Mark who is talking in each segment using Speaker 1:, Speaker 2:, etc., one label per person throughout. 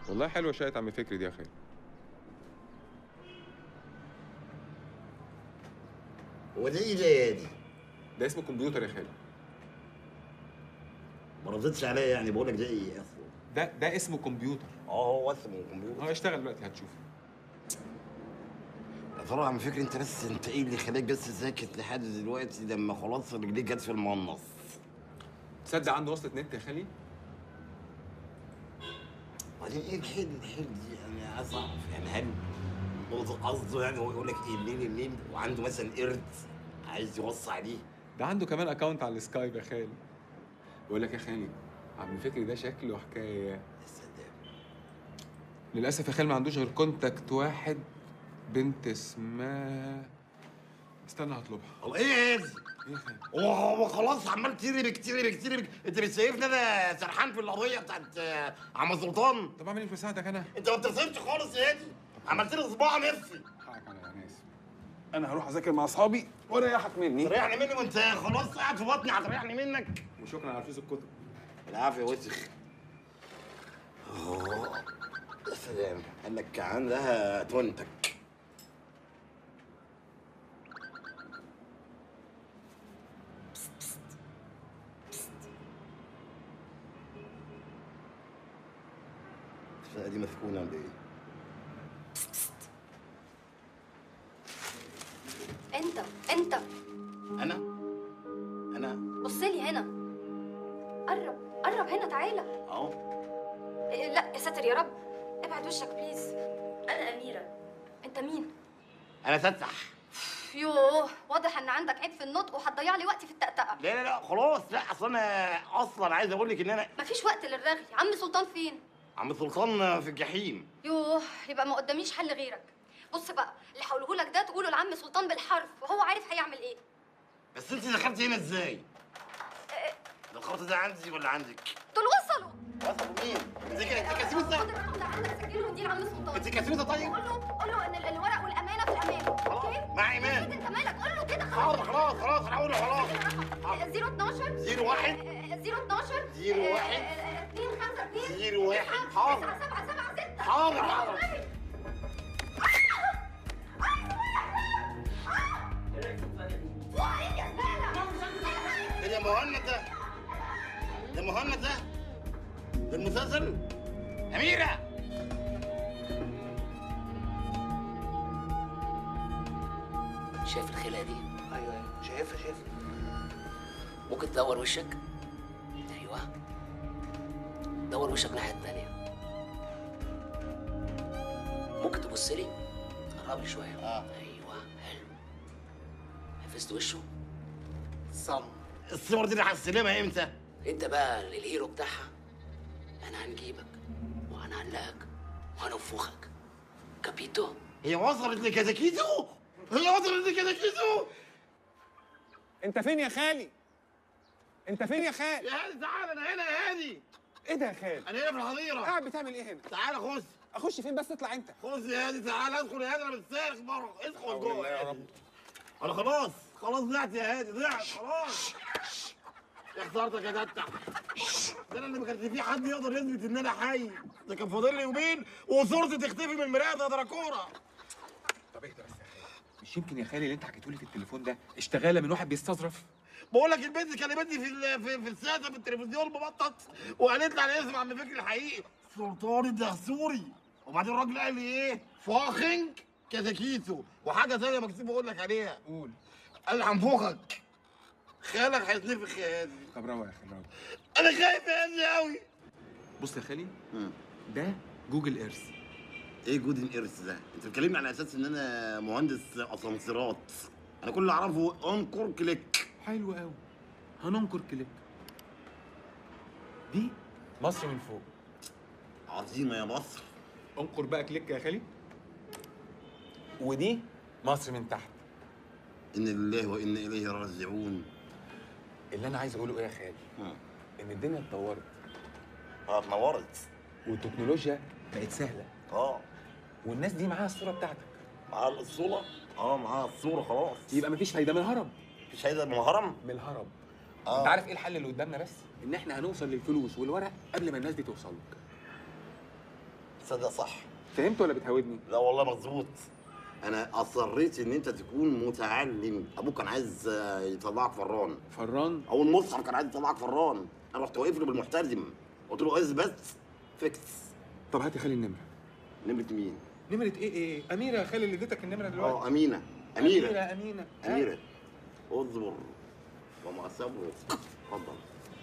Speaker 1: والله حلوه شقه عم فكري دي يا خالي
Speaker 2: هو ده ايه ده يا دي؟
Speaker 1: ده اسمه كمبيوتر يا خالي
Speaker 2: ما ردتش عليا يعني بقول لك ده ايه اصلا؟
Speaker 1: ده ده اسمه كمبيوتر
Speaker 2: اه هو اسمه كمبيوتر
Speaker 1: هو هيشتغل دلوقتي هتشوف
Speaker 2: يا ترى عم فكري انت بس انت ايه اللي خلاك بس ساكت لحد دلوقتي لما خلاص رجليك جت في المنص
Speaker 1: تصدق عنده وصلة نت يا خالي
Speaker 2: بعدين ايه الحل الحل دي انا عايز اعرف يعني هل هو ده قصده يعني هو يقول لك ايه منين منين وعنده مثلا قرد عايز يوصي عليه
Speaker 1: ده عنده كمان اكونت على السكايب يا خالي بقول لك يا خالي عم فكري ده شكله حكايه
Speaker 2: يا سلام
Speaker 1: للاسف يا خالي ما عندوش غير كونتاكت واحد بنت اسمها استنى هطلبها
Speaker 2: الله ايه يا دي؟
Speaker 1: ايه يا خالي
Speaker 2: هو هو خلاص عمال تيري تيري تيري انت مش شايفني انا سرحان في القضيه بتاعت آه، عم سلطان
Speaker 1: طب اعمل ايه مش بساعدك انا
Speaker 2: انت ما بترسمش خالص يا هادي عملت لي صباع نفسي
Speaker 1: حقك عليا انا اسف انا هروح اذاكر مع اصحابي وريحك مني
Speaker 2: تريحني مني وانت خلاص قاعد في بطني هتريحني منك
Speaker 1: وشكرا على فلوس الكتب
Speaker 2: العافيه وسخ اه يا سلام قال لك عندها تونتك بست بست بست. الشقة دي مسكونة ولا ايه؟
Speaker 3: انت انت
Speaker 2: أنا؟ أنا؟
Speaker 3: بص لي هنا قرب قرب هنا تعالى
Speaker 2: أهو
Speaker 3: إيه، لا يا ساتر يا رب ابعد وشك بليز انا اميره انت مين
Speaker 2: أنا تفتح
Speaker 3: يوه واضح ان عندك عيب في النطق وهتضيع لي وقتي في التأتأة
Speaker 2: لا لا لا خلاص لا أصل أنا أصلا عايز أقول لك إن أنا
Speaker 3: مفيش وقت للرغي عم سلطان فين
Speaker 2: عم سلطان في الجحيم
Speaker 3: يوه يبقى ما قداميش حل غيرك بص بقى اللي هقوله لك ده تقوله لعم سلطان بالحرف وهو عارف هيعمل ايه
Speaker 2: بس أنت دخلت هنا إزاي؟ ده الخط ده عندي ولا عندك؟
Speaker 3: دول وصلوا
Speaker 2: وصلوا مين؟ أنت ك- أنت كاسبين
Speaker 3: خد
Speaker 2: ده؟
Speaker 3: الرقم ده عندك سجله وديه لعم سلطان
Speaker 2: أنت كاسبين ده طيب؟
Speaker 3: قول له قول له ان ال- الورق والامانه في الامان اوكي
Speaker 2: مع إيمان.
Speaker 3: يا سيدي انت مالك قول له كده
Speaker 2: خلاص خلاص خلاص أنا هقوله خلاص
Speaker 3: 012
Speaker 2: زيرو واحد
Speaker 3: 012
Speaker 2: زيرو واحد
Speaker 3: 2 5 2
Speaker 2: زيرو واحد حاضر
Speaker 3: 7 7 6
Speaker 2: حاضر حاضر ايه ده مهند ده؟ ده مهند ده؟ ده المسلسل؟ أميرة
Speaker 4: شايف الخلقه دي
Speaker 2: ايوه ايوه شايفها شايفها
Speaker 4: ممكن تدور وشك ايوه دور وشك الناحيه التانيه ممكن تبص لي قرب لي شويه
Speaker 2: آه.
Speaker 4: ايوه حلو حفظت وشه
Speaker 2: صم الصور دي راح استلمها امتى؟
Speaker 4: انت بقى الهيرو بتاعها انا هنجيبك وهنعلقك وهننفخك كابيتو
Speaker 2: هي وصلت لكتاكيتو؟ هي وصلت لكتاكيتو؟
Speaker 5: انت فين يا خالي انت فين يا خالي
Speaker 2: يا هادي تعال انا هنا يا هادي
Speaker 5: ايه ده يا خالي
Speaker 2: انا هنا في الحظيره
Speaker 5: قاعد بتعمل ايه هنا
Speaker 2: تعال خش
Speaker 5: اخش فين بس اطلع انت
Speaker 2: خش يا هادي تعال ادخل يا هادي انا مسترخ بره ادخل
Speaker 5: حول
Speaker 2: جوه
Speaker 5: الله يا
Speaker 2: يا
Speaker 5: رب.
Speaker 2: هادي. انا خلاص خلاص ضعت يا هادي ضعت خلاص يا خسارتك يا تتح ده انا اللي ما كانش في حد يقدر يثبت ان انا حي ده كان فاضل لي يومين وصورتي تختفي من المرايه يا دراكوره
Speaker 1: طب اهدى بس يا خالي مش يمكن يا خالي اللي انت حكيته لي في التليفون ده اشتغاله من واحد بيستظرف
Speaker 2: بقول لك البنت كلمتني في ال- في, في السادة في التلفزيون مبطط وقالت لي على اسم عم فكري الحقيقي سلطان الدهسوري وبعدين الراجل قال لي ايه فاخنج كتاكيتو وحاجه ثانيه مكتوب اقول لك عليها
Speaker 1: قول
Speaker 2: قال لي هنفخك خيالك هيتنفخ يا هادي
Speaker 1: طب روق يا خالي روق
Speaker 2: انا خايف يا هادي قوي
Speaker 1: بص يا خالي ده جوجل ايرث
Speaker 2: ايه جودن ايرث ده؟ انت بتكلمني على اساس ان انا مهندس اسانسيرات انا كل اللي اعرفه انكر كليك
Speaker 1: حلو قوي هننكر كليك دي مصر من فوق
Speaker 2: عظيمه يا مصر
Speaker 1: انقر بقى كليك يا خالي ودي مصر من تحت
Speaker 2: ان لله وانا اليه راجعون
Speaker 1: اللي انا عايز اقوله ايه يا خالي
Speaker 2: ها
Speaker 1: ان الدنيا اتطورت
Speaker 2: اه اتنورت
Speaker 1: والتكنولوجيا بقت سهله
Speaker 2: اه
Speaker 1: والناس دي معاها الصوره بتاعتك
Speaker 2: معاه الصورة؟ اه معاه الصورة خلاص
Speaker 1: يبقى مفيش فايده من الهرب
Speaker 2: مفيش هيدا من هرم؟
Speaker 1: من الهرب
Speaker 2: آه.
Speaker 1: انت عارف ايه الحل اللي قدامنا بس ان احنا هنوصل للفلوس والورق قبل ما الناس دي توصل لك
Speaker 2: صدق صح
Speaker 1: فهمت ولا بتهودني
Speaker 2: لا والله مظبوط انا اصريت ان انت تكون متعلم ابوك كان عايز آه، يطلعك فران
Speaker 1: فران
Speaker 2: او المصحف كان عايز يطلعك فران انا رحت واقف له بالمحترم قلت له عايز بس فيكس
Speaker 1: طب هات يا خالي النمره
Speaker 2: نمرة مين؟
Speaker 1: نمره ايه ايه اميره يا خالي اللي اديتك النمره دلوقتي
Speaker 2: اه امينه اميره
Speaker 1: امينه ها؟
Speaker 2: اميره اصبر وما صبرك اتفضل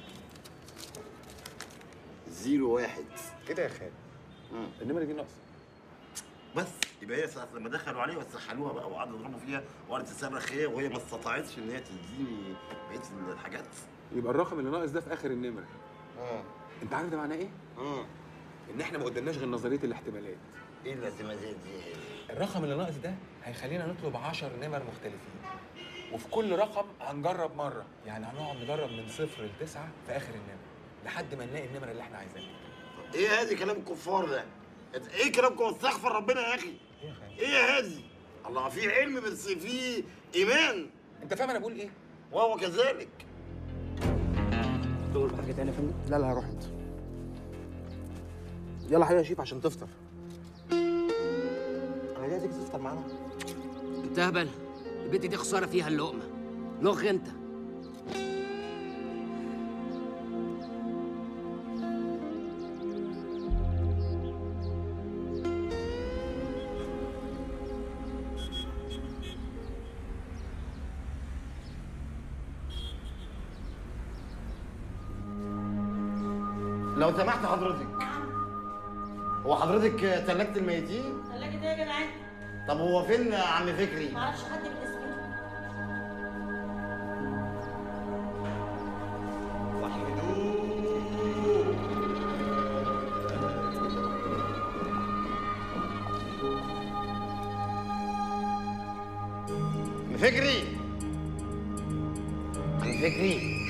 Speaker 2: زيرو واحد
Speaker 1: كده يا خالي
Speaker 2: مم.
Speaker 1: النمره دي ناقصه
Speaker 2: بس يبقى هي ساعة لما دخلوا عليها وسخنوها بقى وقعدوا يضربوا فيها وقعدت تصرخ هي وهي ما استطاعتش ان هي تديني بقيه الحاجات
Speaker 1: يبقى الرقم اللي ناقص ده في اخر النمره
Speaker 2: اه
Speaker 1: انت عارف ده معناه ايه
Speaker 2: اه
Speaker 1: ان احنا ما قدامناش غير نظريه الاحتمالات
Speaker 2: ايه اللازمه زي دي
Speaker 1: الرقم اللي ناقص ده هيخلينا نطلب 10 نمر مختلفين وفي كل رقم هنجرب مره يعني هنقعد نجرب من صفر لتسعه في اخر النمر لحد ما نلاقي النمره اللي احنا عايزينها
Speaker 2: ايه هذه كلام الكفار ده؟ إنت- ايه كلامكم استغفر ربنا يا اخي؟
Speaker 1: ايه يا خالد
Speaker 2: ايه هذه؟ الله في علم بس في ايمان
Speaker 1: انت فاهم انا بقول ايه
Speaker 2: وهو كذلك
Speaker 6: تقول حاجه تاني يا فندم
Speaker 5: لا لا روح انت يلا حبيبي يا شيف عشان تفطر
Speaker 6: انا جاي تيجي تفطر معانا
Speaker 4: انت هبل البنت دي خساره فيها اللقمه لغ انت
Speaker 2: لو سمحت حضرتك هو حضرتك تلاجة الميتين؟
Speaker 7: ثلاجة ايه يا جدعان؟
Speaker 2: طب هو فين عم فكري؟
Speaker 7: معرفش حد بالاسم ده
Speaker 2: عم فكري عم فكري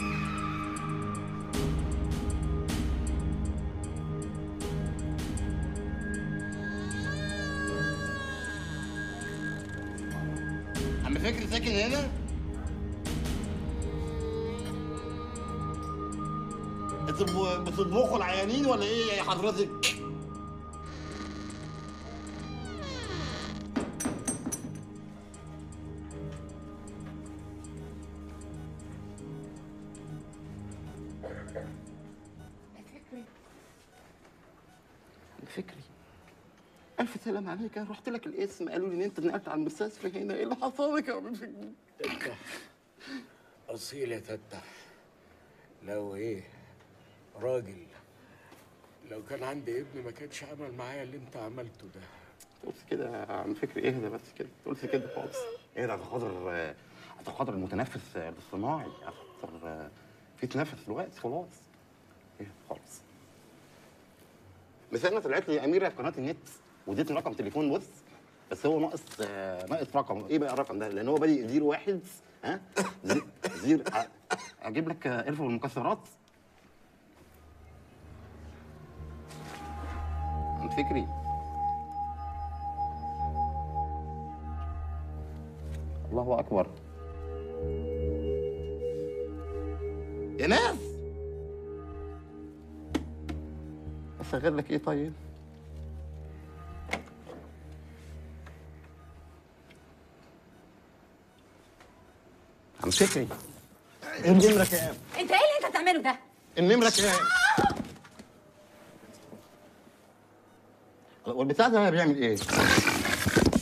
Speaker 2: عم فكري ساكن هنا؟ انتوا ب- بتطبخوا العيانين ولا ايه يا حضرتك؟ فكري ألف سلام عليك أنا رحت لك الاسم قالوا لي إن أنت نقلت على المستشفى هنا إيه اللي حصل لك يا عم فكري؟
Speaker 8: أصيل يا تتح لو إيه راجل لو كان عندي ابن ما كانش عمل معايا اللي أنت عملته ده
Speaker 2: تقولش كده يا عم فكري اهدى بس كده تقولش كده خالص اهدى عشان خاطر عشان خاطر المتنفس الاصطناعي عشان خاطر في تنفس دلوقتي خلاص اهدى خالص مثلا طلعت لي اميره في قناه النت واديتني رقم تليفون بص بس هو ناقص آه، ناقص رقم ايه بقى الرقم ده لان هو بادئ زيرو واحد ها زي- زيرو ه- اجيب لك آه، قرفه والمكسرات عم فكري الله اكبر يا ناس اشغل لك ايه طيب عم فكري النمرة كام؟
Speaker 7: انت ايه اللي انت بتعمله ده؟
Speaker 2: النمرة كام؟ والبتاع ده بيعمل ايه؟